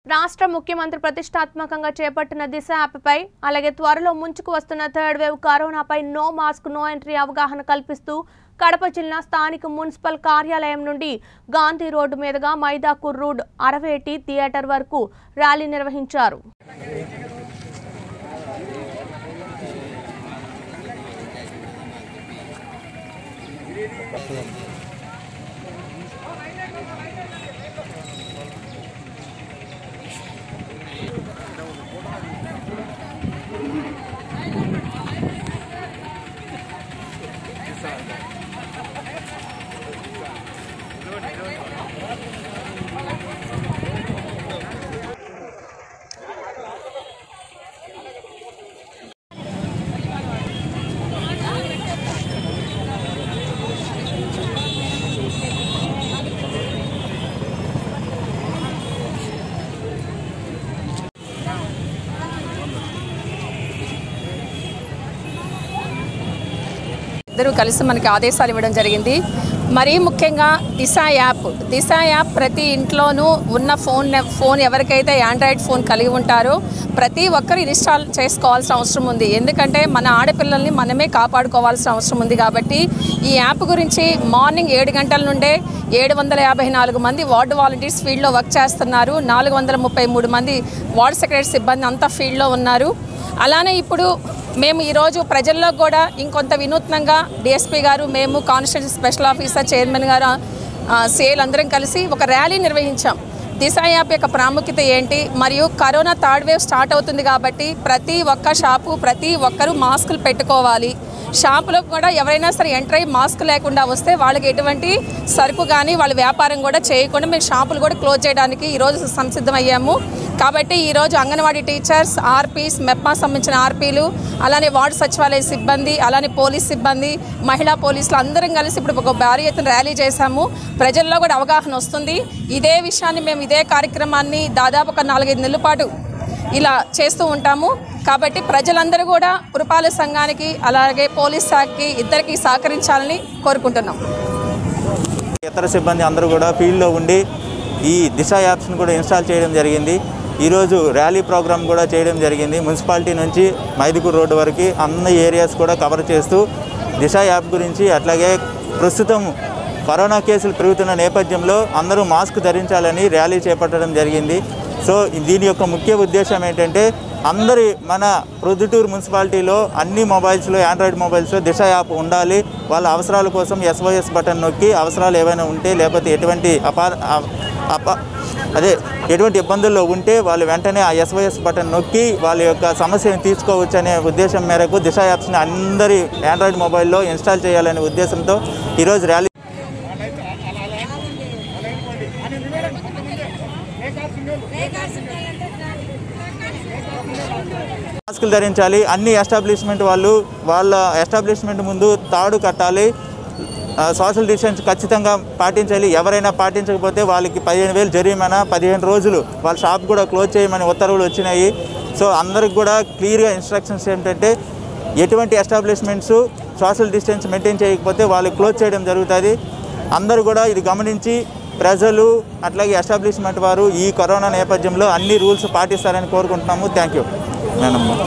రాష్ట్ర ముఖ్యమంత్రి ప్రతిష్టాత్మకంగా చేపట్టిన దిశ యాప్పై అలాగే త్వరలో ముంచుకు వస్తున్న థర్డ్ వేవ్ కరోనాపై నో మాస్క్ నో ఎంట్రీ అవగాహన కల్పిస్తూ కడప జిల్లా స్థానిక మున్సిపల్ కార్యాలయం నుండి గాంధీ రోడ్డు మీదుగా మైదాకూర్ రోడ్ అరవేటి థియేటర్ వరకు ర్యాలీ నిర్వహించారు ఇద్దరు కలిసి మనకి ఆదేశాలు ఇవ్వడం జరిగింది మరీ ముఖ్యంగా దిశ యాప్ దిశ యాప్ ప్రతి ఇంట్లోనూ ఉన్న ఫోన్ ఫోన్ ఎవరికైతే ఆండ్రాయిడ్ ఫోన్ కలిగి ఉంటారో ప్రతి ఒక్కరు ఇన్స్టాల్ చేసుకోవాల్సిన అవసరం ఉంది ఎందుకంటే మన ఆడపిల్లల్ని మనమే కాపాడుకోవాల్సిన అవసరం ఉంది కాబట్టి ఈ యాప్ గురించి మార్నింగ్ ఏడు గంటల నుండే ఏడు వందల యాభై నాలుగు మంది వార్డు వాలంటీర్స్ ఫీల్డ్లో వర్క్ చేస్తున్నారు నాలుగు వందల ముప్పై మూడు మంది వార్డు సెక్రటరీ సిబ్బంది అంతా ఫీల్డ్లో ఉన్నారు అలానే ఇప్పుడు మేము ఈరోజు ప్రజల్లో కూడా ఇంకొంత వినూత్నంగా డిఎస్పీ గారు మేము constituency special officer chairman garu సేల్ అందరం కలిసి ఒక ర్యాలీ నిర్వహించాం దిశ యాప్ యొక్క ప్రాముఖ్యత ఏంటి మరియు కరోనా థర్డ్ వేవ్ స్టార్ట్ అవుతుంది కాబట్టి ప్రతి ఒక్క షాపు ప్రతి ఒక్కరూ మాస్కులు పెట్టుకోవాలి షాపులో కూడా ఎవరైనా సరే ఎంటర్ అయ్యి మాస్క్ లేకుండా వస్తే వాళ్ళకి ఎటువంటి సరుకు కానీ వాళ్ళ వ్యాపారం కూడా చేయకుండా మేము షాపులు కూడా క్లోజ్ చేయడానికి ఈరోజు సంసిద్ధమయ్యాము కాబట్టి ఈరోజు అంగన్వాడీ టీచర్స్ ఆర్పీస్ మెప్పా సంబంధించిన ఆర్పీలు అలానే వార్డు సచివాలయ సిబ్బంది అలానే పోలీస్ సిబ్బంది మహిళా పోలీసులు అందరం కలిసి ఇప్పుడు ఒక భారీ ఎత్తున ర్యాలీ చేశాము ప్రజల్లో కూడా అవగాహన వస్తుంది ఇదే విషయాన్ని మేము ఇదే కార్యక్రమాన్ని దాదాపు ఒక నాలుగైదు నెలల పాటు ఇలా చేస్తూ ఉంటాము కాబట్టి ప్రజలందరూ కూడా పురపాలక సంఘానికి అలాగే పోలీస్ శాఖకి ఇద్దరికి సహకరించాలని కోరుకుంటున్నాం ఇతర సిబ్బంది అందరూ కూడా ఫీల్డ్లో ఉండి ఈ దిశ యాప్స్ని కూడా ఇన్స్టాల్ చేయడం జరిగింది ఈరోజు ర్యాలీ ప్రోగ్రామ్ కూడా చేయడం జరిగింది మున్సిపాలిటీ నుంచి మైదుకూరు రోడ్డు వరకు అన్ని ఏరియాస్ కూడా కవర్ చేస్తూ దిశ యాప్ గురించి అట్లాగే ప్రస్తుతం కరోనా కేసులు పెరుగుతున్న నేపథ్యంలో అందరూ మాస్క్ ధరించాలని ర్యాలీ చేపట్టడం జరిగింది సో దీని యొక్క ముఖ్య ఉద్దేశం ఏంటంటే అందరి మన ప్రొద్దుటూరు మున్సిపాలిటీలో అన్ని మొబైల్స్లో ఆండ్రాయిడ్ మొబైల్స్లో దిశ యాప్ ఉండాలి వాళ్ళ అవసరాల కోసం ఎస్ఓఎస్ బటన్ నొక్కి అవసరాలు ఏవైనా ఉంటే లేకపోతే ఎటువంటి అపా అప అదే ఎటువంటి ఇబ్బందుల్లో ఉంటే వాళ్ళు వెంటనే ఆ ఎస్ఓఎస్ బటన్ నొక్కి వాళ్ళ యొక్క సమస్యను తీర్చుకోవచ్చు అనే ఉద్దేశం మేరకు దిశ యాప్స్ని అందరి ఆండ్రాయిడ్ మొబైల్లో ఇన్స్టాల్ చేయాలనే ఉద్దేశంతో ఈరోజు ర్యాలీ మాస్కులు ధరించాలి అన్ని ఎస్టాబ్లిష్మెంట్ వాళ్ళు వాళ్ళ ఎస్టాబ్లిష్మెంట్ ముందు తాడు కట్టాలి ఆ, సోషల్ డిస్టెన్స్ ఖచ్చితంగా పాటించాలి ఎవరైనా పాటించకపోతే వాళ్ళకి పదిహేను వేలు జరిమానా పదిహేను రోజులు వాళ్ళ షాప్ కూడా క్లోజ్ చేయమని ఉత్తర్వులు వచ్చినాయి సో అందరికి కూడా క్లియర్గా ఇన్స్ట్రక్షన్స్ ఏంటంటే ఎటువంటి ఎస్టాబ్లిష్మెంట్స్ సోషల్ డిస్టెన్స్ మెయింటైన్ చేయకపోతే వాళ్ళు క్లోజ్ చేయడం జరుగుతుంది అందరూ కూడా ఇది గమనించి ప్రజలు అట్లాగే ఎస్టాబ్లిష్మెంట్ వారు ఈ కరోనా నేపథ్యంలో అన్ని రూల్స్ పాటిస్తారని కోరుకుంటున్నాము థ్యాంక్ యూ మేనమ్మ